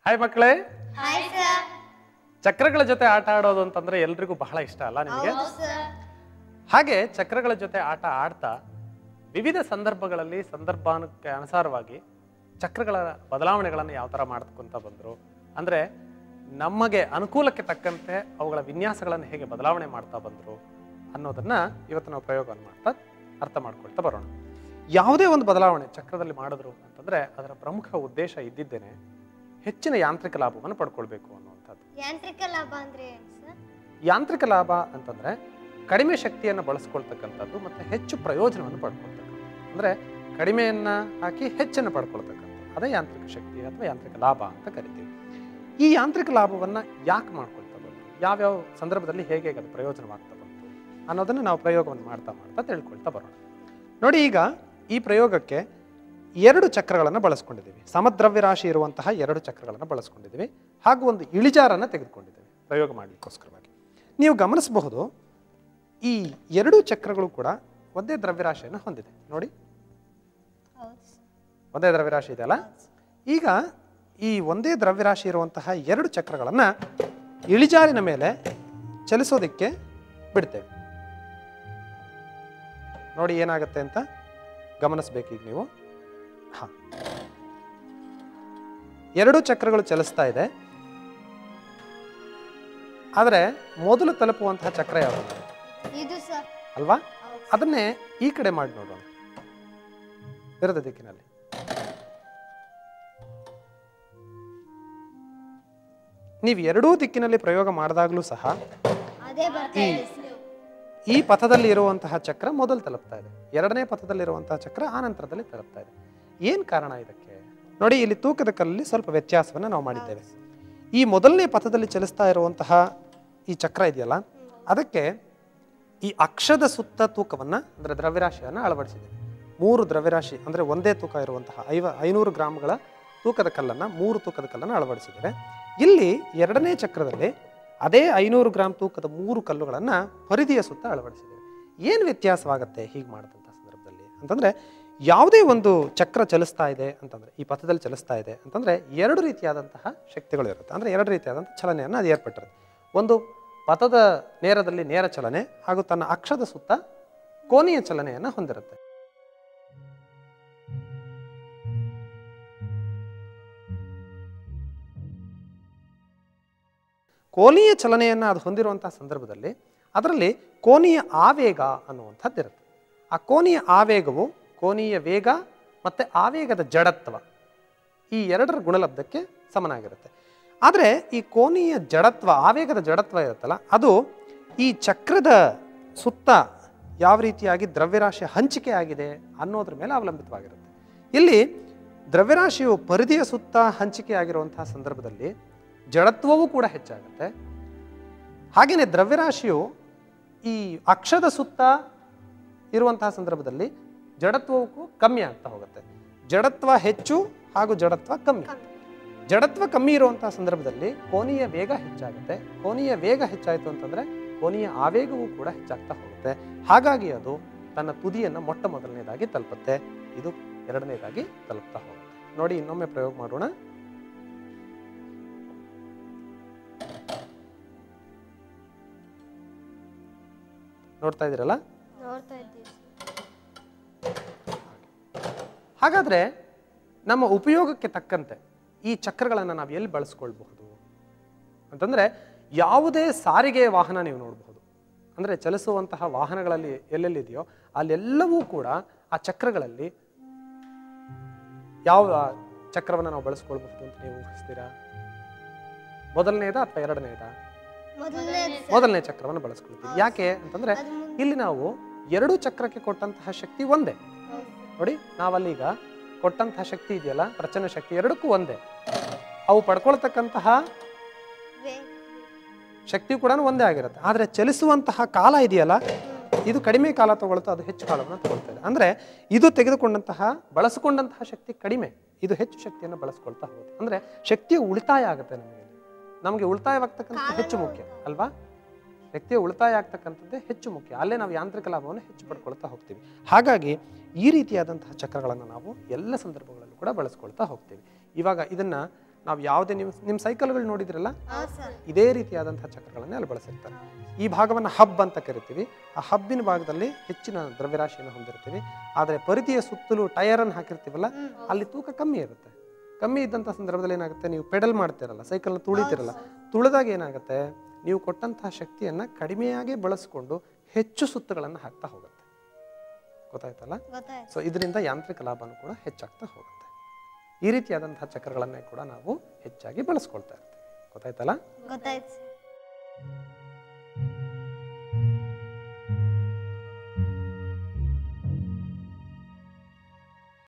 hi ಮಕ್ಕಳೇ hi sir ಚಕ್ರಗಳ ಜೊತೆ ಆಟ ಆಡೋದು ಅಂತಂದ್ರೆ ಎಲ್ರಿಗೂ ಬಹಳ ಇಷ್ಟ ಅಲ್ಲ ನಿಮಗೆ ಹೌದು ಸರ್ ಹಾಗೆ ಚಕ್ರಗಳ ಜೊತೆ ಆಟ ಆಡ್ತಾ ವಿವಿಧ ಸಂದರ್ಭಗಳಲ್ಲಿ ಸಂದರ್ಭಾನಕ್ಕೆ ಅನುಸಾರವಾಗಿ ಚಕ್ರಗಳ ಬದಲಾವಣೆಗಳನ್ನು ಯಾವ ಥರ ಮಾಡ್ಕೊಂತ ಬಂದರು ಅಂದರೆ ನಮಗೆ ಅನುಕೂಲಕ್ಕೆ ತಕ್ಕಂತೆ ಅವುಗಳ ವಿನ್ಯಾಸಗಳನ್ನು ಹೇಗೆ ಬದಲಾವಣೆ ಮಾಡ್ತಾ ಬಂದರು ಅನ್ನೋದನ್ನ ಇವತ್ತು ನಾವು ಪ್ರಯೋಗವನ್ನು ಮಾಡ್ತಾ ಅರ್ಥ ಮಾಡ್ಕೊಳ್ತಾ ಬರೋಣ ಯಾವುದೇ ಒಂದು ಬದಲಾವಣೆ ಚಕ್ರದಲ್ಲಿ ಮಾಡಿದ್ರು ಅಂತಂದ್ರೆ ಅದರ ಪ್ರಮುಖ ಉದ್ದೇಶ ಇದ್ದಿದ್ದೇನೆ ಹೆಚ್ಚಿನ ಯಾಂತ್ರಿಕ ಲಾಭವನ್ನು ಪಡ್ಕೊಳ್ಬೇಕು ಅನ್ನುವಂಥದ್ದು ಯಾಂತ್ರಿಕ ಲಾಭ ಅಂದ್ರೆ ಏನು ಸರ್ ಯಾಂತ್ರಿಕ ಲಾಭ ಅಂತಂದ್ರೆ ಕಡಿಮೆ ಶಕ್ತಿಯನ್ನು ಬಳಸ್ಕೊಳ್ತಕ್ಕಂಥದ್ದು ಮತ್ತೆ ಹೆಚ್ಚು ಪ್ರಯೋಜನವನ್ನು ಪಡ್ಕೊಳ್ತಕ್ಕಂಥದ್ದು ಅಂದ್ರೆ ಕಡಿಮೆಯನ್ನ ಹಾಕಿ ಹೆಚ್ಚನ್ನು ಪಡ್ಕೊಳ್ತಕ್ಕಂಥದ್ದು ಅದೇ ಯಾಂತ್ರಿಕ ಶಕ್ತಿ ಅಥವಾ ಯಾಂತ್ರಿಕ ಲಾಭ ಅಂತ ಕರಿತೀವಿ ಈ ಯಾಂತ್ರಿಕ ಲಾಭವನ್ನ ಯಾಕೆ ಮಾಡ್ಕೊಳ್ತಾ ಬಂತು ಯಾವ್ಯಾವ ಸಂದರ್ಭದಲ್ಲಿ ಹೇಗೆ ಹೇಗೆ ಅದು ಪ್ರಯೋಜನವಾಗ್ತಾ ಬಂತು ಅನ್ನೋದನ್ನು ನಾವು ಪ್ರಯೋಗವನ್ನು ಮಾಡ್ತಾ ಮಾಡ್ತಾ ತಿಳ್ಕೊಳ್ತಾ ಬರೋಣ ನೋಡಿ ಈಗ ಈ ಪ್ರಯೋಗಕ್ಕೆ ಎರಡು ಚಕ್ರಗಳನ್ನು ಬಳಸ್ಕೊಂಡಿದ್ದೀವಿ ಸಮದ್ರವ್ಯ ರಾಶಿ ಇರುವಂತಹ ಎರಡು ಚಕ್ರಗಳನ್ನು ಬಳಸ್ಕೊಂಡಿದ್ದೀವಿ ಹಾಗೂ ಒಂದು ಇಳಿಜಾರನ್ನು ತೆಗೆದುಕೊಂಡಿದ್ದೀವಿ ಪ್ರಯೋಗ ಮಾಡಲಿಕ್ಕೋಸ್ಕರವಾಗಿ ನೀವು ಗಮನಿಸಬಹುದು ಈ ಎರಡೂ ಚಕ್ರಗಳು ಕೂಡ ಒಂದೇ ದ್ರವ್ಯರಾಶಿಯನ್ನು ಹೊಂದಿದೆ ನೋಡಿ ಹೌದು ಒಂದೇ ದ್ರವ್ಯರಾಶಿ ಇದೆ ಅಲ್ಲ ಈಗ ಈ ಒಂದೇ ದ್ರವ್ಯರಾಶಿ ಇರುವಂತಹ ಎರಡು ಚಕ್ರಗಳನ್ನು ಇಳಿಜಾರಿನ ಮೇಲೆ ಚಲಿಸೋದಕ್ಕೆ ಬಿಡ್ತೇವೆ ನೋಡಿ ಏನಾಗುತ್ತೆ ಅಂತ ಗಮನಿಸ್ಬೇಕೀಗ ನೀವು ಹಾ ಎರಡೂ ಚಕ್ರಗಳು ಚಲಿಸ್ತಾ ಇದೆ ಆದರೆ ಮೊದಲು ತಲುಪುವಂತಹ ಚಕ್ರ ಯಾವುದು ಇದು ಸರ್ ಅಲ್ವಾ ಹೌದು ಅದನ್ನೇ ಈ ಕಡೆ ಮಾಡಿ ನೋಡೋಣ ವಿರುದ್ಧ ದಿಕ್ಕಿನಲ್ಲಿ ನೀವು ಎರಡೂ ದಿಕ್ಕಿನಲ್ಲಿ ಪ್ರಯೋಗ ಮಾಡಿದಾಗಲೂ ಸಹ ಅದೇ ಬರ್ತಾ ಇದೆ ಸರ್ ಈ ಪಥದಲ್ಲಿ ಇರುವಂತಹ ಚಕ್ರ ಮೊದಲು ತಲುಪ್ತಾ ಇದೆ ಎರಡನೇ ಪಥದಲ್ಲಿರುವಂತಹ ಚಕ್ರ ಆ ನಂತರದಲ್ಲಿ ತಲುಪ್ತಾ ಇದೆ ಏನು ಕಾರಣ ಇದಕ್ಕೆ ನೋಡಿ ಇಲ್ಲಿ ತೂಕದ ಕಲ್ಲಲ್ಲಿ ಸ್ವಲ್ಪ ವ್ಯತ್ಯಾಸವನ್ನು ನಾವು ಮಾಡಿದ್ದೇವೆ ಈ ಮೊದಲನೇ ಪಥದಲ್ಲಿ ಚಲಿಸ್ತಾ ಇರುವಂತಹ ಈ ಚಕ್ರ ಇದೆಯಲ್ಲ ಅದಕ್ಕೆ ಈ ಅಕ್ಷದ ಸುತ್ತ ತೂಕವನ್ನು ಅಂದರೆ ದ್ರವ್ಯರಾಶಿಯನ್ನು ಅಳವಡಿಸಿದೆ ಮೂರು ದ್ರವ್ಯರಾಶಿ ಅಂದರೆ ಒಂದೇ ತೂಕ ಇರುವಂತಹ ಐವ ಐನೂರು ಗ್ರಾಮ್ಗಳ ತೂಕದ ಕಲ್ಲನ್ನು ಮೂರು ತೂಕದ ಕಲ್ಲನ್ನು ಅಳವಡಿಸಿದ್ದೇವೆ ಇಲ್ಲಿ ಎರಡನೇ ಚಕ್ರದಲ್ಲಿ ಅದೇ ಐನೂರು ಗ್ರಾಮ್ ತೂಕದ ಮೂರು ಕಲ್ಲುಗಳನ್ನು ಪರಿಧಿಯ ಸುತ್ತ ಅಳವಡಿಸಿದ್ದೇವೆ ಏನು ವ್ಯತ್ಯಾಸವಾಗುತ್ತೆ ಹೀಗೆ ಮಾಡಿದಂಥ ಸಂದರ್ಭದಲ್ಲಿ ಅಂತಂದರೆ ಯಾವುದೇ ಒಂದು ಚಕ್ರ ಚಲಿಸ್ತಾ ಇದೆ ಅಂತಂದರೆ ಈ ಪಥದಲ್ಲಿ ಚಲಿಸ್ತಾ ಇದೆ ಅಂತಂದರೆ ಎರಡು ರೀತಿಯಾದಂತಹ ಶಕ್ತಿಗಳು ಇರುತ್ತೆ ಅಂದರೆ ಎರಡು ರೀತಿಯಾದಂಥ ಚಲನೆಯನ್ನು ಅದು ಏರ್ಪಟ್ಟಿರುತ್ತೆ ಒಂದು ಪಥದ ನೇರದಲ್ಲಿ ನೇರ ಚಲನೆ ಹಾಗೂ ತನ್ನ ಅಕ್ಷದ ಸುತ್ತ ಕೋನೀಯ ಚಲನೆಯನ್ನು ಹೊಂದಿರುತ್ತೆ ಕೋನೀಯ ಚಲನೆಯನ್ನು ಅದು ಹೊಂದಿರುವಂತಹ ಸಂದರ್ಭದಲ್ಲಿ ಅದರಲ್ಲಿ ಕೋನೀಯ ಆವೇಗ ಅನ್ನುವಂಥದ್ದಿರುತ್ತೆ ಆ ಕೋನೀಯ ಆವೇಗವು ಕೋನೀಯ ವೇಗ ಮತ್ತು ಆವೇಗದ ಜಡತ್ವ ಈ ಎರಡರ ಗುಣಲಬ್ಧಕ್ಕೆ ಸಮನಾಗಿರುತ್ತೆ ಆದರೆ ಈ ಕೋನೀಯ ಜಡತ್ವ ಆವೇಗದ ಜಡತ್ವ ಇರುತ್ತಲ್ಲ ಅದು ಈ ಚಕ್ರದ ಸುತ್ತ ಯಾವ ರೀತಿಯಾಗಿ ದ್ರವ್ಯರಾಶಿ ಹಂಚಿಕೆ ಆಗಿದೆ ಅನ್ನೋದ್ರ ಮೇಲೆ ಅವಲಂಬಿತವಾಗಿರುತ್ತೆ ಇಲ್ಲಿ ದ್ರವ್ಯರಾಶಿಯು ಪರಿಧಿಯ ಸುತ್ತ ಹಂಚಿಕೆ ಆಗಿರುವಂತಹ ಸಂದರ್ಭದಲ್ಲಿ ಜಡತ್ವವೂ ಕೂಡ ಹೆಚ್ಚಾಗುತ್ತೆ ಹಾಗೆಯೇ ದ್ರವ್ಯರಾಶಿಯು ಈ ಅಕ್ಷದ ಸುತ್ತ ಇರುವಂತಹ ಸಂದರ್ಭದಲ್ಲಿ ಜಡತ್ವಕ್ಕೂ ಕಮ್ಮಿ ಆಗ್ತಾ ಹೋಗುತ್ತೆ ಜಡತ್ವ ಹೆಚ್ಚು ಹಾಗೂ ಜಡತ್ವ ಕಮ್ಮಿ ಜಡತ್ವ ಕಮ್ಮಿ ಇರುವಂತಹ ಸಂದರ್ಭದಲ್ಲಿ ಕೋನೀಯ ವೇಗ ಹೆಚ್ಚಾಗುತ್ತೆ ಕೋನೀಯ ವೇಗ ಹೆಚ್ಚಾಯಿತು ಅಂತಂದ್ರೆ ಕೋನೀಯ ಆವೇಗವೂ ಕೂಡ ಹೆಚ್ಚಾಗ್ತಾ ಹೋಗುತ್ತೆ ಹಾಗಾಗಿ ಅದು ತನ್ನ ತುದಿಯನ್ನು ಮೊಟ್ಟ ಮೊದಲನೇದಾಗಿ ತಲುಪುತ್ತೆ ಇದು ಎರಡನೇದಾಗಿ ತಲುಪ್ತಾ ಹೋಗುತ್ತೆ ನೋಡಿ ಇನ್ನೊಮ್ಮೆ ಪ್ರಯೋಗ ಮಾಡೋಣ ನೋಡ್ತಾ ಇದ್ದೀರಲ್ಲ ನೋಡ್ತಾ ಇದ್ದೀವಿ ಹಾಗಾದ್ರೆ ನಮ್ಮ ಉಪಯೋಗಕ್ಕೆ ತಕ್ಕಂತೆ ಈ ಚಕ್ರಗಳನ್ನು ನಾವು ಎಲ್ಲಿ ಬಳಸ್ಕೊಳ್ಬಹುದು ಅಂತಂದ್ರೆ ಯಾವುದೇ ಸಾರಿಗೆ ವಾಹನ ನೀವು ನೋಡಬಹುದು ಅಂದ್ರೆ ಚಲಿಸುವಂತಹ ವಾಹನಗಳಲ್ಲಿ ಎಲ್ಲೆಲ್ಲಿದೆಯೋ ಅಲ್ಲೆಲ್ಲವೂ ಕೂಡ ಆ ಚಕ್ರಗಳಲ್ಲಿ ಯಾವ ಚಕ್ರವನ್ನು ನಾವು ಬಳಸ್ಕೊಳ್ಬಹುದು ಅಂತ ನೀವು ಊಹಿಸ್ತೀರಾ ಮೊದಲನೇದ ಅಥವಾ ಎರಡನೇದ ಮೊದಲನೇ ಮೊದಲನೇ ಚಕ್ರವನ್ನು ಬಳಸ್ಕೊಳ್ತೀವಿ ಯಾಕೆ ಅಂತಂದ್ರೆ ಅದು ಮುಂದೆ ಇಲ್ಲಿ ನಾವು ಎರಡು ಚಕ್ರಕ್ಕೆ ಕೊಟ್ಟಂತಹ ಶಕ್ತಿ ಒಂದೇ ನೋಡಿ ನಾವಲ್ಲೀಗ ಕೊಟ್ಟಂತಹ ಶಕ್ತಿ ಇದೆಯಲ್ಲ ಪ್ರಚನ್ನ ಶಕ್ತಿ ಎರಡಕ್ಕೂ ಒಂದೇ ಅವು ಪಡ್ಕೊಳ್ತಕ್ಕಂತಹ ವೇ- ಶಕ್ತಿ ಕೂಡ ಒಂದೇ ಆಗಿರುತ್ತೆ ಆದರೆ ಚಲಿಸುವಂತಹ ಕಾಲ ಇದೆಯಲ್ಲ ಇದು ಕಡಿಮೆ ಕಾಲ ತಗೊಳ್ತಾ ಅದು ಹೆಚ್ಚು ಕಾಲವನ್ನು ತಗೊಳ್ತಾ ಇದೆ ಅಂದರೆ ಇದು ತೆಗೆದುಕೊಂಡಂತಹ ಬಳಸಿಕೊಂಡಂತಹ ಶಕ್ತಿ ಕಡಿಮೆ ಇದು ಹೆಚ್ಚು ಶಕ್ತಿಯನ್ನು ಬಳಸ್ಕೊಳ್ತಾ ಹೋಗುತ್ತೆ ಅಂದರೆ ಶಕ್ತಿಯ ಉಳಿತಾಯ ಆಗುತ್ತೆ ನಮಗೆ ನಮಗೆ ಉಳಿತಾಯವಾಗ್ತಕ್ಕಂಥ ಹೆಚ್ಚು ಮುಖ್ಯ ಅಲ್ವಾ ಶಕ್ತಿಯ ಉಳಿತಾಯ ಆಗ್ತಕ್ಕಂಥದ್ದೇ ಹೆಚ್ಚು ಮುಖ್ಯ ಅಲ್ಲೇ ನಾವು ಯಾಂತ್ರಿಕ ಲಾಭವನ್ನು ಹೆಚ್ಚು ಪಡ್ಕೊಳ್ತಾ ಹೋಗ್ತೀವಿ ಹಾಗಾಗಿ ಈ ರೀತಿಯಾದಂತಹ ಚಕ್ರಗಳನ್ನು ನಾವು ಎಲ್ಲ ಸಂದರ್ಭಗಳಲ್ಲೂ ಕೂಡ ಬಳಸ್ಕೊಳ್ತಾ ಹೋಗ್ತೀವಿ ಇವಾಗ ಇದನ್ನ ನಾವು ಯಾವುದೇ ನಿಮ್ಮ ನಿಮ್ಮ ಸೈಕಲ್ಗಳು ನೋಡಿದ್ರಲ್ಲ ಹಾ ಸರ್ ಇದೇ ರೀತಿಯಾದಂತಹ ಚಕ್ರಗಳನ್ನೇ ಅಲ್ಲಿ ಬಳಸಿರ್ತಾರೆ ಈ ಭಾಗವನ್ನು ಹಬ್ ಅಂತ ಕರಿತೀವಿ ಆ ಹಬ್ಬಿನ ಭಾಗದಲ್ಲಿ ಹೆಚ್ಚಿನ ದ್ರವ್ಯರಾಶಿಯನ್ನು ಹೊಂದಿರ್ತೀವಿ ಆದರೆ ಪರಿಧಿಯ ಸುತ್ತಲೂ ಟಯರನ್ನು ಹಾಕಿರ್ತೀವಲ್ಲ ಅಲ್ಲಿ ತೂಕ ಕಮ್ಮಿ ಇರುತ್ತೆ ಕಮ್ಮಿ ಇದ್ದಂಥ ಸಂದರ್ಭದಲ್ಲಿ ಏನಾಗುತ್ತೆ ನೀವು ಪೆಡಲ್ ಮಾಡ್ತಿರಲ್ಲ ಸೈಕಲ್ನ ತುಳಿತಿರಲ್ಲ ತುಳಿದಾಗ ಏನಾಗುತ್ತೆ ನೀವು ಕೊಟ್ಟಂತಹ ಶಕ್ತಿಯನ್ನು ಕಡಿಮೆಯಾಗಿ ಬಳಸ್ಕೊಂಡು ಹೆಚ್ಚು ಸುತ್ತುಗಳನ್ನು ಹಾಕ್ತಾ ಹೋಗುತ್ತೆ ಗೊತ್ತಾಯ್ತಲ್ಲ ಗೊತ್ತಾಯ್ತು ಸೊ ಇದರಿಂದ ಯಾಂತ್ರಿಕ ಲಾಭನೂ ಕೂಡ ಹೆಚ್ಚಾಗ್ತಾ ಹೋಗುತ್ತೆ ಈ ರೀತಿಯಾದಂತಹ ಚಕ್ರಗಳನ್ನೇ ಕೂಡ ನಾವು ಹೆಚ್ಚಾಗಿ ಬಳಸ್ಕೊಳ್ತಾ ಇರ್ತೀವಿ ಗೊತ್ತಾಯ್ತಲ್ಲ ಗೊತ್ತಾಯ್ತು ಸರ್